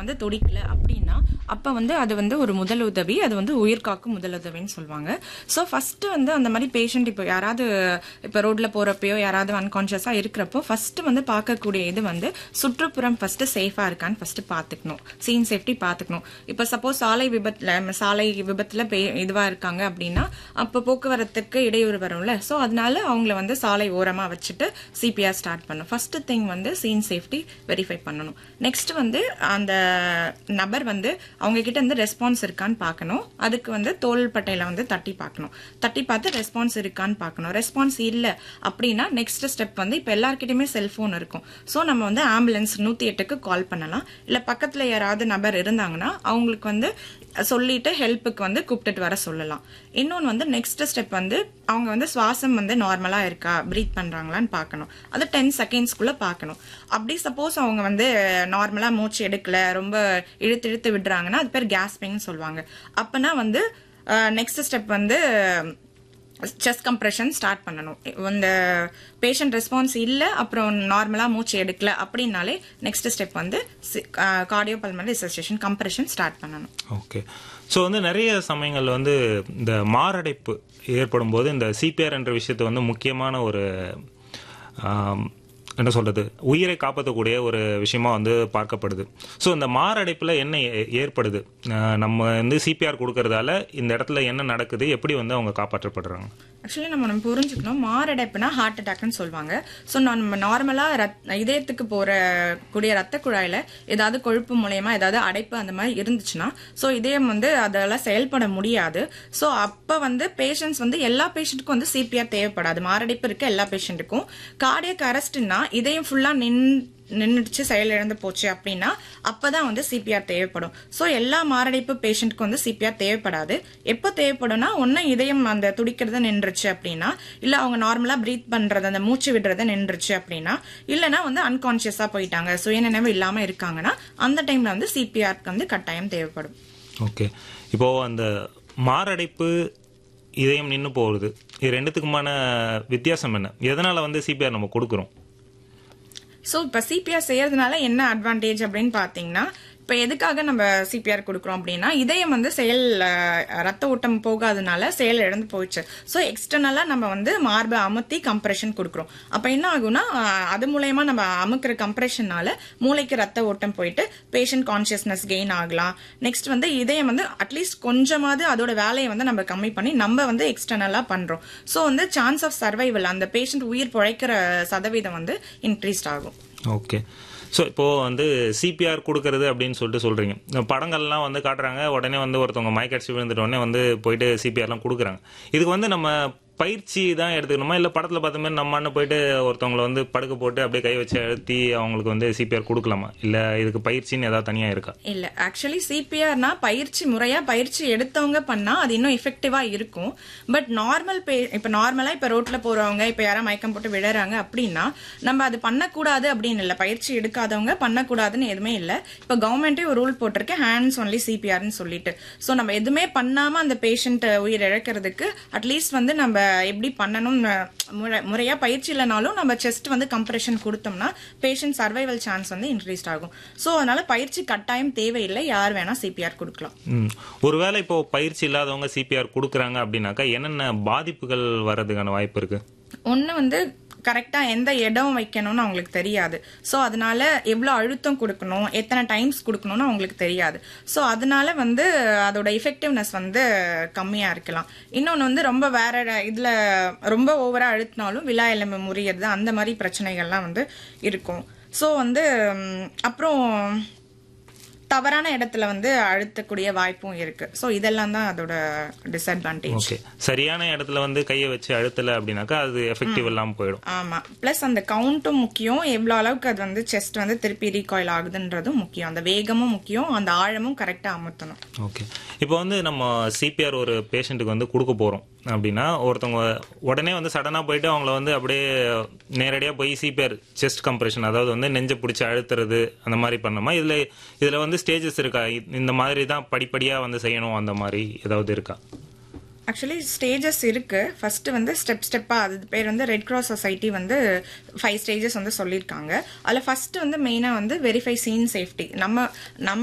வந்து துடிக்கல அப்படின்னா அப்ப வந்து அது வந்து ஒரு முதலுதவி அது வந்து உயிர் காக்கும் முதலுதவின்னு சொல்லுவாங்க ஸோ ஃபர்ஸ்ட் வந்து அந்த மாதிரி பேஷண்ட் இப்போ யாராவது இப்போ ரோட்ல போறப்பயோ யாராவது அன்கான்ஷியஸா இருக்கிறப்போ ஃபர்ஸ்ட் வந்து பார்க்கக்கூடிய இது வந்து சுற்றுப்புறம் ஃபர்ஸ்ட் சேஃபா இருக்கான்னு ஃபர்ஸ்ட் பார்த்துக்கணும் சீன் சேஃப்டி பார்த்துக்கணும் இப்போ சப்போஸ் சாலை விபத்துல சாலை விபத்துல பே- இதுவா இருக்காங்க அப்படின்னா அப்போ போக்குவரத்துக்கு இடையூறு வரும்ல ஸோ அதனால அவங்கள வந்து சாலை ஓரமா வச்சுட்டு சிபிஆர் ஸ்டார்ட் பண்ணும் ஃபர்ஸ்ட் திங் வந்து சீன் சேஃப்டி வெரிஃபை பண்ணணும் நெக்ஸ்ட் வந்து அந்த நபர் வந்து அவங்க கிட்ட இருந்து ரெஸ்பான்ஸ் இருக்கான்னு பார்க்கணும் அதுக்கு வந்து தோள்பட்டையில வந்து தட்டி பார்க்கணும் தட்டி பார்த்து ரெஸ்பான்ஸ் இருக்கான்னு பார்க்கணும் ரெஸ்பான்ஸ் இல்ல அப்படின்னா நெக்ஸ்ட் ஸ்டெப் வந்து இப்போ எல்லார்கிட்டயுமே செல்போன் இருக்கும் ஸோ நம்ம வந்து ஆம்புலன்ஸ் நூத்தி எட்டுக்கு கால் பண்ணலாம் இல்ல பக்கத்துல யாராவது நபர் இருந்தாங்கன்னா அவங்களுக்கு வந்து சொல்லிட்டு ஹெல்ப்புக்கு வந்து கூப்பிட்டுட்டு வர சொல்லலாம் இன்னொன்று வந்து நெக்ஸ்ட் ஸ்டெப் வந்து அவங்க வந்து சுவாசம் வந்து நார்மலா இருக்கா ப்ரீத் பண்றாங்களான்னு பார்க்கணும் அது டென் செகண்ட்ஸ்க்குள்ள பார்க்கணும் அப்படி சப்போஸ் அவங்க வந்து நார்மலா மூச்சு எடுக்கல ரொம்ப இழுத்து இழுத்து விடுறாங்கன்னா அது பேர் கேஸ்பிங்னு சொல்லுவாங்க அப்பனா வந்து நெக்ஸ்ட் ஸ்டெப் வந்து செஸ்ட் கம்ப்ரெஷன் ஸ்டார்ட் பண்ணணும் இந்த பேஷண்ட் ரெஸ்பான்ஸ் இல்லை அப்புறம் நார்மலாக மூச்சு எடுக்கல அப்படின்னாலே நெக்ஸ்ட் ஸ்டெப் வந்து cardio pulmonary resuscitation compression start பண்ணணும் ஓகே ஸோ வந்து நிறைய சமயங்கள் வந்து இந்த மாரடைப்பு ஏற்படும் போது இந்த சிபிஆர் என்ற விஷயத்தை வந்து முக்கியமான ஒரு ஆம், என்ன சொல்றது உயிரை காப்பாற்றக்கூடிய ஒரு விஷயமா வந்து பார்க்கப்படுது ஸோ இந்த மாரடைப்பில் என்ன ஏ- ஏற்படுது ஆஹ் நம்ம வந்து சிபிஆர் கொடுக்கறதால இந்த இடத்துல என்ன நடக்குது எப்படி வந்து அவங்க காப்பாற்றப்படுறாங்க ஆக்சுவலி நம்ம நம்ம புரிஞ்சுக்கணும் மாரடைப்புனா ஹார்ட் அட்டாக்னு சொல்லுவாங்க ஸோ நம்ம நார்மலாக ரத் இதயத்துக்கு போகிற கூடிய ரத்த குழாயில் ஏதாவது கொழுப்பு மூலயமா ஏதாவது அடைப்பு அந்த மாதிரி இருந்துச்சுன்னா ஸோ இதயம் வந்து அதெல்லாம் செயல்பட முடியாது ஸோ அப்போ வந்து பேஷண்ட்ஸ் வந்து எல்லா பேஷண்ட்டுக்கும் வந்து சிபிஆர் தேவைப்படாது மாரடைப்பு இருக்க எல்லா பேஷண்ட்டுக்கும் கார்டியக் அரெஸ்ட்னா இதயம் ஃபுல்லாக நின் நின்றுச்சு செயலிழந்து போச்சு அப்படின்னா அப்பதான் வந்து சிபிஆர் தேவைப்படும் ஸோ எல்லா மாரடைப்பு பேஷண்ட்க்கு வந்து சிபிஆர் தேவைப்படாது எப்போ தேவைப்படும்னா ஒன்று இதயம் அந்த துடிக்கிறது நின்றுச்சு அப்படின்னா இல்லை அவங்க நார்மலாக ப்ரீத் பண்றது அந்த மூச்சு விடுறது நின்றுச்சு அப்படின்னா இல்லைன்னா வந்து அன்கான்ஷியஸாக போயிட்டாங்க சுயநினைவு இல்லாமல் இருக்காங்கன்னா அந்த டைம்ல வந்து சிபிஆருக்கு வந்து கட்டாயம் தேவைப்படும் ஓகே இப்போ அந்த மாரடைப்பு இதயம் நின்று போகுது இது ரெண்டுத்துக்குமான வித்தியாசம் என்ன எதனால வந்து சிபிஆர் நம்ம கொடுக்குறோம் ஸோ இப்போ சிபிஆர் செய்யறதுனால என்ன அட்வான்டேஜ் அப்படின்னு பார்த்தீங்கன்னா இப்போ எதுக்காக நம்ம சிபிஆர் கொடுக்குறோம் அப்படின்னா இதயம் வந்து செயல் அஹ், ரத்த ஓட்டம் போகாதனால செயல் இழந்து போயிடுச்சு ஸோ எக்ஸ்டர்னலாக நம்ம வந்து மார்பை அமுத்தி கம்ப்ரெஷன் கொடுக்குறோம் அப்போ என்ன ஆகும்னா அஹ், அது மூலயமா நம்ம அமுக்கிற கம்ப்ரெஷனால மூளைக்கு ரத்த ஓட்டம் போயிட்டு பேஷண்ட் கான்சியஸ்னஸ் கெயின் ஆகலாம் நெக்ஸ்ட் வந்து இதயம் வந்து அட்லீஸ்ட் கொஞ்சமாவது அதோட வேலையை வந்து நம்ம கம்மி பண்ணி நம்ம வந்து எக்ஸ்டர்னலாக பண்றோம் ஸோ வந்து சான்ஸ் ஆஃப் சர்வைவல் அந்த பேஷண்ட் உயிர் பிழைக்கிற சதவீதம் வந்து இன்க்ரீஸ்ட் ஆகும் ஓகே ஸோ இப்போ வந்து சிபிஆர் கொடுக்கறது அப்படின்னு சொல்லிட்டு சொல்றீங்க இந்த படங்கள்லாம் வந்து காட்டுறாங்க உடனே வந்து ஒருத்தவங்க மயக்கடிச்சு விழுந்துட்ட உடனே வந்து போயிட்டு சிபிஆர்லாம் கொடுக்குறாங்க இதுக்கு வந்து நம்ம பயிற்சி தான் எடுத்துக்கணுமா இல்லை படத்தில் பார்த்த மாதிரி நம்ம அண்ணன் போயிட்டு ஒருத்தவங்களை வந்து படுக்க போட்டு அப்படியே கை வச்சு அழுத்தி அவங்களுக்கு வந்து சிபிஆர் கொடுக்கலாமா இல்லை இதுக்கு பயிற்சின்னு ஏதாவது தனியாக இருக்கா இல்ல ஆக்சுவலி சிபிஆர்னா பயிற்சி முறையா பயிற்சி எடுத்தவங்க பண்ணா அது இன்னும் எஃபெக்டிவா இருக்கும் பட் நார்மல் பே இப்ப நார்மலா இப்ப ரோட்ல போறவங்க இப்ப யாரா மயக்கம் போட்டு விழறாங்க அப்படின்னா நம்ம அது பண்ணக்கூடாது அப்படின்னு இல்ல பயிற்சி எடுக்காதவங்க பண்ணக்கூடாதுன்னு எதுவுமே இல்ல இப்ப கவர்மெண்டே ஒரு ரூல் போட்டிருக்கு ஹேண்ட்ஸ் ஒன்லி சிபிஆர்னு சொல்லிட்டு சோ நம்ம எதுவுமே பண்ணாம அந்த பேஷண்ட் உயிர் இழக்கிறதுக்கு அட்லீஸ்ட் வந்து நம்ம எப்படி பண்ணணும் முறை- முறையா பயிற்சி இல்லைனாலும் நம்ம செஸ்ட் வந்து கம்ப்ரெஷன் கொடுத்தோம்னா பேஷண்ட் சர்வைவல் சான்ஸ் வந்து இன்க்ரீஸ் ஆகும் சோ அதனால பயிற்சி கட்டாயம் தேவையில்லை யார் வேணா சிபிஆர் கொடுக்கலாம் ம் ஒருவேளை இப்போ பயிற்சி இல்லாதவங்க சிபிஆர் கொடுக்குறாங்க அப்படின்னாக்கா என்னென்ன பாதிப்புகள் வர்றதுக்கான வாய்ப்பு இருக்கு ஒண்ணு வந்து கரெக்டா எந்த இடம் வைக்கணும்னு அவங்களுக்கு தெரியாது சோ அதனால எவ்வளவு அழுத்தம் கொடுக்கணும் எத்தனை டைம்ஸ் கொடுக்கணும்னு அவங்களுக்கு தெரியாது சோ அதனால வந்து அதோட எஃபெக்டிவ்னஸ் வந்து கம்மியா இருக்கலாம் இன்னொன்னு வந்து ரொம்ப வேற இதுல ரொம்ப ஓவரா அழுத்தினாலும் விழா எலும்பு முறியறது அந்த மாதிரி பிரச்சனைகள்லாம் வந்து இருக்கும் சோ வந்து ம், அப்புறம் தவறான இடத்துல வந்து அழுத்தக்கூடிய வாய்ப்பும் இருக்கு சோ இதெல்லாம் தான் அதோட டிஸ்அட்வான்டேஜ் ஓகே சரியான இடத்துல வந்து கையை வச்சு அழுத்தல அப்படின்னாக்கா அது எஃபெக்டிவ் இல்லாமல் போயிடும் ஆமா பிளஸ் அந்த கவுண்ட்டும் முக்கியம் எவ்வளவு அளவுக்கு அது வந்து செஸ்ட் வந்து திருப்பி ரீகாயில் ஆகுதுன்றதும் முக்கியம் அந்த வேகமும் முக்கியம் அந்த ஆழமும் கரெக்டா அமுத்தணும் ஓகே இப்போ வந்து நம்ம சிபிஆர் ஒரு பேஷண்ட்டுக்கு வந்து கொடுக்க போகிறோம் அப்படின்னா ஒருத்தவங்க உடனே வந்து சடனாக போயிட்டு அவங்கள வந்து அப்படியே நேரடியாக போய் சிபிஆர் செஸ்ட் கம்ப்ரெஷன் அதாவது வந்து நெஞ்சை பிடிச்சி அழுத்துறது அந்த மாதிரி பண்ணோமா இதில் இதில் வந்து ஸ்டேஜஸ் இருக்கா இ- இந்த மாதிரி தான் படிப்படியாக வந்து செய்யணும் அந்த மாதிரி ஏதாவது இருக்கா ஆக்சுவலி ஸ்டேஜஸ் இருக்கு ஃபர்ஸ்ட் வந்து ஸ்டெப் ஸ்டெப்பா அது பேர் வந்து ரெட் கிராஸ் சொசைட்டி வந்து ஃபைவ் ஸ்டேஜஸ் வந்து சொல்லியிருக்காங்க அதுல ஃபர்ஸ்ட் வந்து மெயினா வந்து வெரிஃபை சீன் சேஃப்டி நம்ம நம்ம